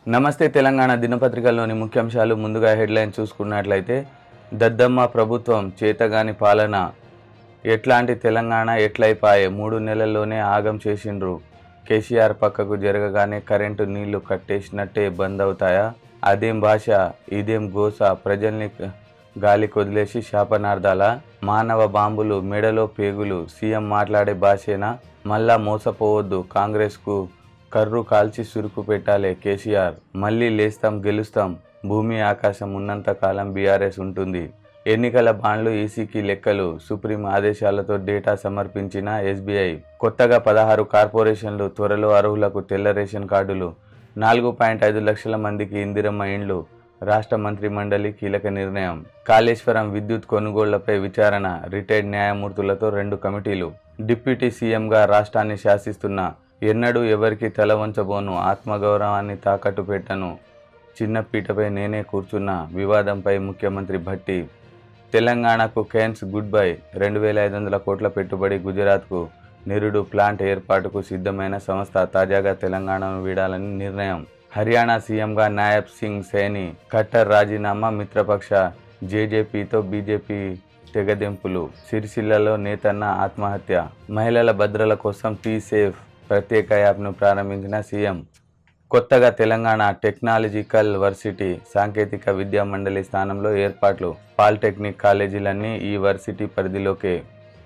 నమస్తే తెలంగాణ దినపత్రికల్లోని ముఖ్యాంశాలు ముందుగా హెడ్లైన్ చూసుకున్నట్లయితే దద్దమ్మ ప్రభుత్వం చేతగాని పాలన ఎట్లాంటి తెలంగాణ ఎట్లయిపాయే మూడు నెలల్లోనే ఆగం చేసిండ్రు కేసీఆర్ పక్కకు జరగగానే కరెంటు నీళ్లు కట్టేసినట్టే బంద్ అవుతాయా అదేం భాష ఇదేం గోస ప్రజల్ని గాలి కొదిలేసి శాపనార్థాల మానవ బాంబులు మెడలో పేగులు సీఎం మాట్లాడే భాషేనా మళ్ళా మోసపోవద్దు కాంగ్రెస్కు కర్రు కాల్చి సురుకు పెట్టాలి కేసీఆర్ మళ్ళీ లేస్తాం గెలుస్తాం భూమి ఆకాశం ఉన్నంత కాలం బీఆర్ఎస్ ఉంటుంది ఎన్నికల బాండ్లు ఈసీకి లెక్కలు సుప్రీం ఆదేశాలతో డేటా సమర్పించిన ఎస్బీఐ కొత్తగా పదహారు కార్పొరేషన్లు త్వరలో అర్హులకు తెల్ల రేషన్ కార్డులు నాలుగు పాయింట్ ఐదు లక్షల మందికి ఇందిరమ్మ ఇండ్లు రాష్ట్ర మంత్రి మండలి కీలక నిర్ణయం కాళేశ్వరం విద్యుత్ కొనుగోళ్లపై విచారణ రిటైర్డ్ న్యాయమూర్తులతో రెండు కమిటీలు డిప్యూటీ సీఎంగా రాష్ట్రాన్ని శాసిస్తున్న ఎన్నడూ ఎవరికి తల వంచబోను ఆత్మగౌరవాన్ని తాకట్టు పెట్టను చిన్న పీటపై నేనే కూర్చున్న వివాదంపై ముఖ్యమంత్రి భట్టి తెలంగాణకు కేన్స్ గుడ్ బై రెండు వేల ఐదు వందల కోట్ల పెట్టుబడి గుజరాత్కు నిరుడు ప్లాంట్ ఏర్పాటుకు సిద్ధమైన సంస్థ తాజాగా తెలంగాణను వీడాలని నిర్ణయం హర్యానా సీఎంగా నాయబ్ సింగ్ సైని ఖట్టర్ రాజీనామా మిత్రపక్ష జేజేపీతో బీజేపీ తెగదెంపులు సిరిసిల్లలో నేతన్న ఆత్మహత్య మహిళల భద్రల కోసం టీ సేఫ్ ప్రత్యేక యాప్ను ప్రారంభించిన సీఎం కొత్తగా తెలంగాణ టెక్నాలజికల్ వర్సిటీ సాంకేతిక విద్యా మండలి స్థానంలో ఏర్పాట్లు పాలిటెక్నిక్ కాలేజీలన్నీ ఈ వర్సిటీ పరిధిలోకే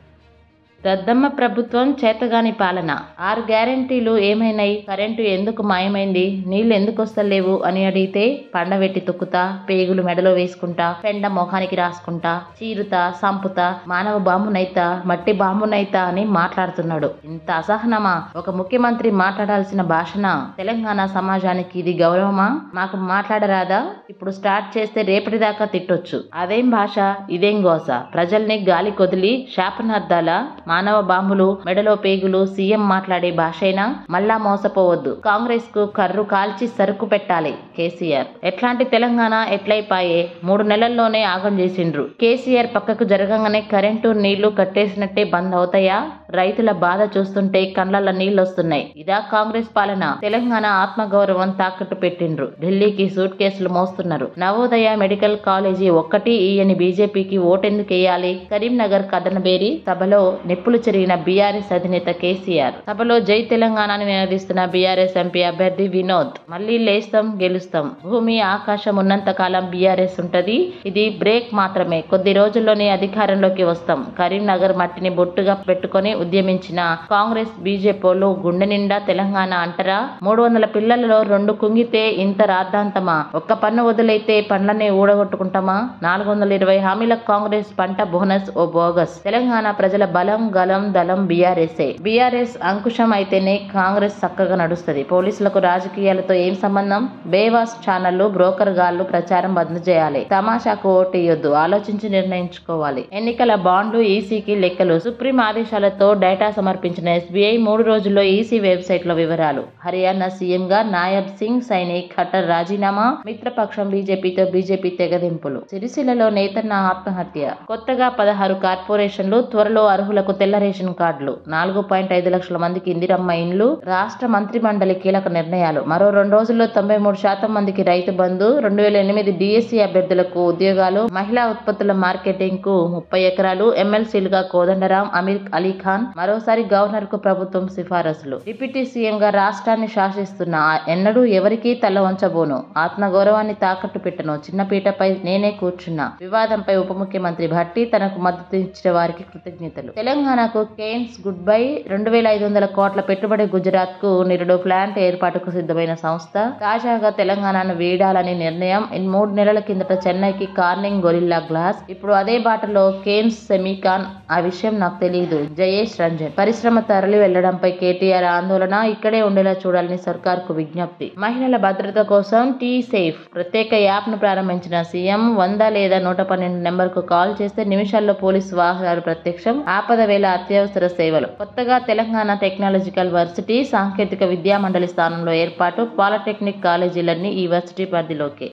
దద్దమ్మ ప్రభుత్వం చేతగాని పాలన ఆరు గ్యారంటీలు ఏమైనాయి కరెంటు ఎందుకు మాయమైంది నీళ్లు ఎందుకు వస్తలేవు అని అడిగితే పండబెట్టి తొక్కుతా పేగులు మెడలో వేసుకుంటా పెండ మొఖానికి రాసుకుంటా చీరుతా సంపుతా మానవ బాంబునైతా మట్టి బాంబునైతా అని మాట్లాడుతున్నాడు ఇంత అసహనమా ఒక ముఖ్యమంత్రి మాట్లాడాల్సిన భాషన తెలంగాణ సమాజానికి ఇది గౌరవమా మాకు మాట్లాడరాదా ఇప్పుడు స్టార్ట్ చేస్తే రేపటి దాకా తిట్టొచ్చు అదేం భాష ఇదేం గోస ప్రజల్ని గాలి కొదిలి శాపనార్థాల మానవ బాంబులు మెడలో పేగులు సీఎం మాట్లాడే భాషైనా మళ్ళా మోసపోవద్దు కాంగ్రెస్ కు కర్రు కాల్చి సరుకు పెట్టాలి కేసీఆర్ ఎట్లాంటి తెలంగాణ ఎట్లయిపాయే మూడు నెలల్లోనే ఆగం చేసిండ్రు కేసీఆర్ పక్కకు జరగంగానే కరెంటు నీళ్లు కట్టేసినట్టే బంద్ అవుతాయా రైతుల బాధ చూస్తుంటే కండ్లల్ల నీళ్లు వస్తున్నాయి ఇదా కాంగ్రెస్ పాలన తెలంగాణ ఆత్మగౌరవం తాకట్టు పెట్టిండ్రు ఢిల్లీకి సూట్ కేసులు మోస్తున్నారు నవోదయ మెడికల్ కాలేజీ ఒక్కటి ఈయని బీజేపీకి ఓటెందుకు వేయాలి కరీంనగర్ కథనబేరి సభలో నిప్పులు చెరిగిన బీఆర్ఎస్ అధినేత కేసీఆర్ సభలో జై తెలంగాణని నినదిస్తున్న బీఆర్ఎస్ ఎంపీ అభ్యర్థి వినోద్ మళ్ళీ లేస్తాం గెలుస్తాం భూమి ఆకాశం ఉన్నంత కాలం బీఆర్ఎస్ ఉంటది ఇది బ్రేక్ మాత్రమే కొద్ది రోజుల్లోనే అధికారంలోకి వస్తాం కరీంనగర్ మట్టిని బొట్టుగా పెట్టుకొని ఉద్యమించిన కాంగ్రెస్ బీజేపీలు గుండె నిండా తెలంగాణ అంటరా మూడు వందల పిల్లలలో రెండు కుంగితే ఇంత రాద్ధాంతమా ఒక్క పన్ను వదిలైతే పండ్లనే ఊడగొట్టుకుంటామా నాలుగు వందల ఇరవై హామీల కాంగ్రెస్ పంట బోనస్ ఓ బోగస్ తెలంగాణ ప్రజల బలం గలం దళం బీఆర్ఎస్ఏ బీఆర్ఎస్ అంకుశం అయితేనే కాంగ్రెస్ చక్కగా నడుస్తుంది పోలీసులకు రాజకీయాలతో ఏం సంబంధం బేవాస్ ఛానళ్లు బ్రోకర్ గాళ్లు ప్రచారం బంద్ చేయాలి తమాషాకు ఓటేయొద్దు ఆలోచించి నిర్ణయించుకోవాలి ఎన్నికల బాండ్లు ఈసీకి లెక్కలు సుప్రీం ఆదేశాలతో డేటా సమర్పించిన ఎస్బీఐ మూడు రోజుల్లో ఈసీ వెబ్సైట్ లో వివరాలు హర్యానా సీఎం గా నాయబ్ సింగ్ సైనిక్ ఖట్టర్ రాజీనామా మిత్రపక్షం బీజేపీతో బీజేపీ తెగదింపులు సిరిసిల్లలో నేతన్న ఆత్మహత్య కొత్తగా పదహారు కార్పొరేషన్లు త్వరలో అర్హులకు తెల్ల రేషన్ కార్డులు నాలుగు పాయింట్ ఐదు లక్షల మందికి ఇందిరమ్మ ఇండ్లు రాష్ట్ర మంత్రి మండలి కీలక నిర్ణయాలు మరో రెండు రోజుల్లో తొంభై మూడు శాతం మందికి రైతు బంధు రెండు వేల ఎనిమిది డిఎస్సి అభ్యర్థులకు ఉద్యోగాలు మహిళా ఉత్పత్తుల మార్కెటింగ్ కు ముప్పై ఎకరాలు ఎమ్మెల్సీలుగా కోదండరాం అమీర్ అలీ ఖాన్ మరోసారి గవర్నర్ కు ప్రభుత్వం సిఫారసులు డిప్యూటీ సీఎం గా రాష్ట్రాన్ని శాసిస్తున్న ఆ ఎన్నడూ ఎవరికీ తల వంచబోను ఆత్మగౌరవాన్ని తాకట్టు పెట్టను చిన్న పీటపై నేనే కూర్చున్నా వివాదంపై ఉప ముఖ్యమంత్రి భట్టి తనకు మద్దతు ఇచ్చిన వారికి కృతజ్ఞతలు తెలంగాణకు కేన్స్ గుడ్ బై రెండు వేల ఐదు వందల కోట్ల పెట్టుబడి గుజరాత్ కు నిరుడు ప్లాంట్ ఏర్పాటుకు సిద్ధమైన సంస్థ తాజాగా తెలంగాణను వీడాలని నిర్ణయం ఇన్ మూడు నెలల కిందట చెన్నైకి కార్నింగ్ గొరిల్లా గ్లాస్ ఇప్పుడు అదే బాటలో కేన్స్ సెమీకాన్ ఆ విషయం నాకు తెలియదు జయేష్ రంజన్ పరిశ్రమ తరలి వెళ్లడంపై కేటీఆర్ ఆందోళన ఇక్కడే ఉండేలా చూడాలని సర్కార్ కు విజ్ఞప్తి మహిళల భద్రత కోసం టీ సేఫ్ ప్రత్యేక యాప్ ను ప్రారంభించిన సీఎం వంద లేదా నూట పన్నెండు నెంబర్ కు కాల్ చేస్తే నిమిషాల్లో పోలీసు వాహనాలు ప్రత్యక్షం ఆపద వేళ అత్యవసర సేవలు కొత్తగా తెలంగాణ టెక్నాలజికల్ వర్సిటీ సాంకేతిక విద్యా మండలి స్థానంలో ఏర్పాటు పాలిటెక్నిక్ కాలేజీలన్నీ ఈ వర్సిటీ పరిధిలోకే